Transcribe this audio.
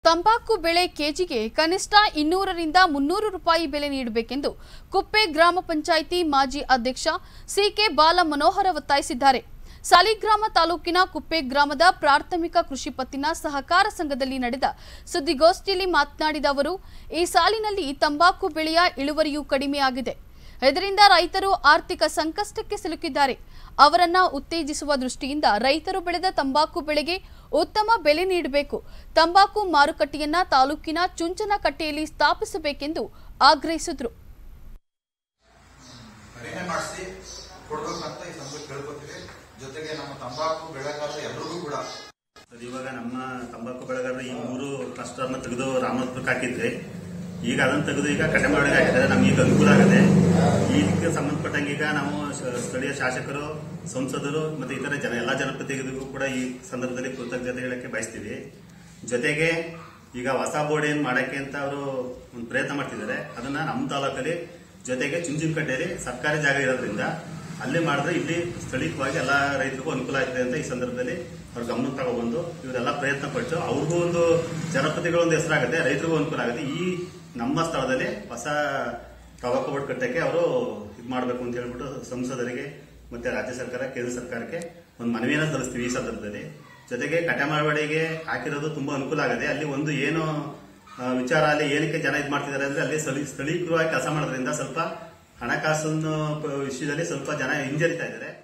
ತಂಬಾಕು ಬೆಳೆ ಕೆಜಿಗೆ ಕನಿಷ್ಠ ಇನ್ನೂರರಿಂದ ಮುನ್ನೂರು ರೂಪಾಯಿ ಬೆಲೆ ನೀಡಬೇಕೆಂದು ಕುಪ್ಪೆ ಗ್ರಾಮ ಪಂಚಾಯಿತಿ ಮಾಜಿ ಅಧ್ಯಕ್ಷ ಸಿಕೆ ಬಾಲ ಮನೋಹರ ಒತ್ತಾಯಿಸಿದ್ದಾರೆ ಸಾಲಿಗ್ರಾಮ ತಾಲೂಕಿನ ಕುಪ್ಪೆ ಗ್ರಾಮದ ಪ್ರಾಥಮಿಕ ಕೃಷಿ ಪತ್ತಿನ ಸಹಕಾರ ಸಂಘದಲ್ಲಿ ನಡೆದ ಸುದ್ದಿಗೋಷ್ಠಿಯಲ್ಲಿ ಮಾತನಾಡಿದ ಅವರು ಈ ಸಾಲಿನಲ್ಲಿ ತಂಬಾಕು ಬೆಳೆಯ ಇಳುವರಿಯೂ ಕಡಿಮೆಯಾಗಿದೆ ಇದರಿಂದ ರೈತರು ಆರ್ಥಿಕ ಸಂಕಷ್ಟಕ್ಕೆ ಸಿಲುಕಿದ್ದಾರೆ ಅವರನ್ನ ಉತ್ತೇಜಿಸುವ ದೃಷ್ಟಿಯಿಂದ ರೈತರು ಬೆಳೆದ ತಂಬಾಕು ಬೆಳೆಗೆ ಉತ್ತಮ ಬೆಲೆ ನೀಡಬೇಕು ತಂಬಾಕು ಮಾರುಕಟ್ಟೆಯನ್ನ ತಾಲೂಕಿನ ಚುಂಚನಕಟ್ಟೆಯಲ್ಲಿ ಸ್ಥಾಪಿಸಬೇಕೆಂದು ಆಗ್ರಹಿಸಿದ್ರು ಕಡಿಮೆ ಮಾಡಿಸಿ ಕೊಡ್ಬೇಕಂತ ಈ ಸಂಸ್ಥೆ ಕೇಳ್ಕೊತೀವಿ ಜೊತೆಗೆ ನಮ್ಮ ತಂಬಾಕು ಬೆಳೆಗಾರರು ಎಲ್ರಿಗೂ ಕೂಡ ಸರ್ ಇವಾಗ ನಮ್ಮ ತಂಬಾಕು ಬೆಳೆಗಾರರು ಈ ಮೂರು ಕ್ಲಸ್ಟರ್ನ ತೆಗೆದು ರಾಮನಾಥಪುರಕ್ಕೆ ಹಾಕಿದ್ರಿ ಈಗ ಅದನ್ನ ತೆಗೆದು ಈಗ ಕಡಿಮೆ ಒಳಗೆ ಹಾಕಿದ್ದಾರೆ ನಮ್ಗೆ ಈಗ ಅನುಕೂಲ ಆಗಿದೆ ಇದಕ್ಕೆ ಸಂಬಂಧಪಟ್ಟಂಗೆ ಈಗ ನಾವು ಶ- ಸ್ಥಳೀಯ ಶಾಸಕರು ಸಂಸದರು ಮತ್ತೆ ಇತರ ಜನ ಎಲ್ಲಾ ಜನಪ್ರತಿನಿಧಿಗಳಿಗೂ ಕೂಡ ಈ ಸಂದರ್ಭದಲ್ಲಿ ಕೃತಜ್ಞತೆ ಹೇಳಕ್ಕೆ ಬಯಸ್ತೀವಿ ಜೊತೆಗೆ ಈಗ ಹೊಸ ಬೋರ್ಡ್ ಏನ್ ಮಾಡಕ್ಕೆ ಅಂತ ಅವರು ಒಂದು ಪ್ರಯತ್ನ ಮಾಡ್ತಿದ್ದಾರೆ ಅದನ್ನ ನಮ್ಮ ತಾಲೂಕಲ್ಲಿ ಜೊತೆಗೆ ಚುಂಚುನಕಟ್ಟೆಯಲ್ಲಿ ಸರ್ಕಾರಿ ಜಾಗ ಇರೋದ್ರಿಂದ ಅಲ್ಲಿ ಮಾಡಿದ್ರೆ ಇಲ್ಲಿ ಸ್ಥಳೀಯವಾಗಿ ಎಲ್ಲಾ ರೈತರಿಗೂ ಅನುಕೂಲ ಆಗ್ತದೆ ಅಂತ ಈ ಸಂದರ್ಭದಲ್ಲಿ ಅವ್ರ ಗಮನಕ್ಕೆ ತಗೊಬಂದು ಇವರೆಲ್ಲ ಪ್ರಯತ್ನ ಪಟ್ಟು ಅವ್ರಿಗೂ ಒಂದು ಜನಪ್ರತಿಗಳ ಒಂದು ಹೆಸರಾಗುತ್ತೆ ರೈತರಿಗೂ ಅನುಕೂಲ ಆಗುತ್ತೆ ಈ ನಮ್ಮ ಸ್ಥಳದಲ್ಲಿ ಹೊಸ ಟೊಬಾಕೋ ಬೋರ್ಡ್ ಕಟ್ಟಕ್ಕೆ ಅವರು ಇದು ಮಾಡಬೇಕು ಅಂತ ಹೇಳ್ಬಿಟ್ಟು ಸಂಸದರಿಗೆ ಮತ್ತೆ ರಾಜ್ಯ ಸರ್ಕಾರ ಕೇಂದ್ರ ಸರ್ಕಾರಕ್ಕೆ ಒಂದು ಮನವಿಯನ್ನ ಸಲ್ಲಿಸ್ತೀವಿ ಈ ಸಂದರ್ಭದಲ್ಲಿ ಜೊತೆಗೆ ಕಟಮಾಳವಾಡಿಗೆ ಹಾಕಿರೋದು ತುಂಬಾ ಅನುಕೂಲ ಆಗಿದೆ ಅಲ್ಲಿ ಒಂದು ಏನು ಆ, ವಿಚಾರ ಅಲ್ಲಿ ಏನಕ್ಕೆ ಜನ ಇದು ಮಾಡ್ತಿದ್ದಾರೆ ಅಂದ್ರೆ ಅಲ್ಲಿ ಸ್ಥಳೀ- ಸ್ಥಳೀಕರವಾಗಿ ಕೆಲಸ ಮಾಡೋದ್ರಿಂದ ಸ್ವಲ್ಪ ಹಣಕಾಸಿನ ಪ- ವಿಷಯದಲ್ಲಿ ಸ್ವಲ್ಪ ಜನ ಹಿಂಜರಿತಾ ಇದ್ದಾರೆ